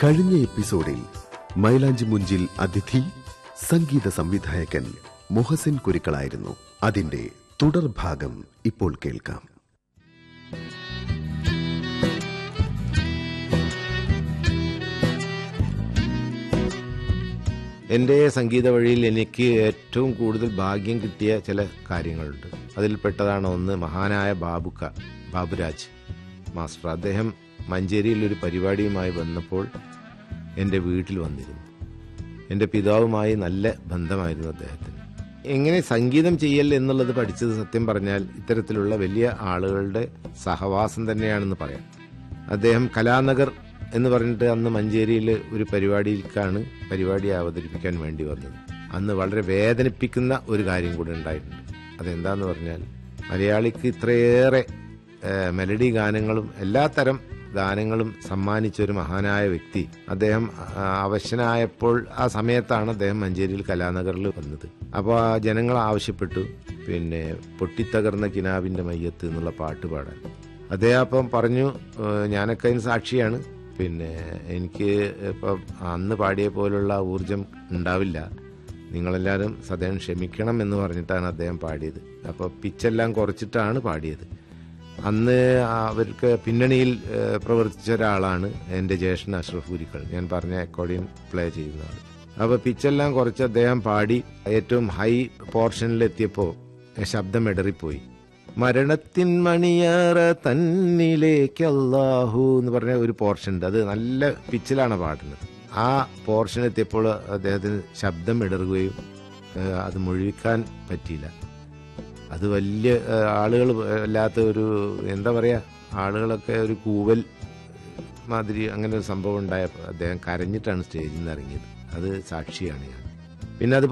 കഴിഞ്ഞ എപ്പിസോഡിൽ മൈലാഞ്ചി മുഞ്ചിൽ അതിഥി സംഗീത സംവിധായകൻ മൊഹസിൻ കുരുക്കളായിരുന്നു അതിന്റെ തുടർഭാഗം ഇപ്പോൾ കേൾക്കാം എൻ്റെ സംഗീത വഴിയിൽ എനിക്ക് ഏറ്റവും കൂടുതൽ ഭാഗ്യം കിട്ടിയ ചില കാര്യങ്ങളുണ്ട് അതിൽപ്പെട്ടതാണ് ഒന്ന് മഹാനായ ബാബുക്ക ബാബുരാജ് മാസ്റ്റർ അദ്ദേഹം മഞ്ചേരിയിൽ ഒരു പരിപാടിയുമായി വന്നപ്പോൾ എൻ്റെ വീട്ടിൽ വന്നിരുന്നു എൻ്റെ പിതാവുമായി നല്ല ബന്ധമായിരുന്നു അദ്ദേഹത്തിന് എങ്ങനെ സംഗീതം ചെയ്യൽ എന്നുള്ളത് പഠിച്ചത് സത്യം പറഞ്ഞാൽ ഇത്തരത്തിലുള്ള വലിയ ആളുകളുടെ സഹവാസം തന്നെയാണെന്ന് പറയാം അദ്ദേഹം കലാനഗർ എന്ന് പറഞ്ഞിട്ട് അന്ന് മഞ്ചേരിയിൽ ഒരു പരിപാടിയിലേക്കാണ് പരിപാടി അവതരിപ്പിക്കാൻ വേണ്ടി വന്നത് അന്ന് വളരെ വേദനിപ്പിക്കുന്ന ഒരു കാര്യം കൂടി ഉണ്ടായിട്ടുണ്ട് അതെന്താന്ന് പറഞ്ഞാൽ മലയാളിക്ക് ഇത്രയേറെ ഏഹ്, മെലഡി ഗാനങ്ങളും എല്ലാത്തരം ഗാനങ്ങളും സമ്മാനിച്ച ഒരു മഹാനായ വ്യക്തി അദ്ദേഹം ആ, അവശനായപ്പോൾ ആ സമയത്താണ് അദ്ദേഹം മഞ്ചേരിയിൽ കലാനഗറിൽ വന്നത് അപ്പോൾ ആ ജനങ്ങൾ ആവശ്യപ്പെട്ടു പിന്നെ പൊട്ടിത്തകർന്ന കിനാവിന്റെ മയ്യത്ത് എന്നുള്ള പാട്ട് പാടാൻ അദ്ദേഹം അപ്പം പറഞ്ഞു "ഏഹ്, ഞാനൊക്കെ അതിന് സാക്ഷിയാണ് പിന്നെ എനിക്ക് ഇപ്പം അന്ന് പാടിയ പോലുള്ള ഊർജം ഉണ്ടാവില്ല നിങ്ങളെല്ലാവരും സദയം ക്ഷമിക്കണം എന്ന് പറഞ്ഞിട്ടാണ് അദ്ദേഹം പാടിയത് അപ്പോൾ പിച്ചെല്ലാം കുറച്ചിട്ടാണ് പാടിയത് അന്ന് അവർക്ക് പിന്നണിയിൽ ഏഹ്, പ്രവർത്തിച്ച ഒരാളാണ് എൻ്റെ ജ്യേഷ്ഠൻ അഷ്റഫ് ഗുരിക്കൾ ഞാൻ പറഞ്ഞ അക്കോർഡിയൻ പ്ലേ ചെയ്യുന്ന ആൾ അപ്പോൾ പിച്ചെല്ലാം കുറച്ച് അദ്ദേഹം പാടി ഏറ്റവും ഹൈ പോർഷനിൽ എത്തിയപ്പോൾ ശബ്ദം ഇടറിപ്പോയി മരണത്തിൻ മണിയറ തന്നിലേക്ക് അല്ലാഹു എന്ന് പറഞ്ഞ ഒരു പോർഷൻ ഉണ്ട് അത് നല്ല പിച്ചിലാണ് പാടുന്നത് ആ പോർഷൻ എത്തിയപ്പോൾ അദ്ദേഹത്തിന് ശബ്ദം ഇടറുകയും ഏഹ്, അത് മുഴുവിക്കാൻ പറ്റിയില്ല അത് വലിയ ഏഹ്, ആളുകൾ അല്ലാത്ത ഒരു എന്താ പറയാ ആളുകളൊക്കെ ഒരു കൂവൽ മാതിരി അങ്ങനെ ഒരു സംഭവം ഉണ്ടായപ്പോൾ അദ്ദേഹം കരഞ്ഞിട്ടാണ് സ്റ്റേജിൽ നിന്ന് ഇറങ്ങിയത് അത് സാക്ഷിയാണ് ഞാൻ പിന്നെ അത്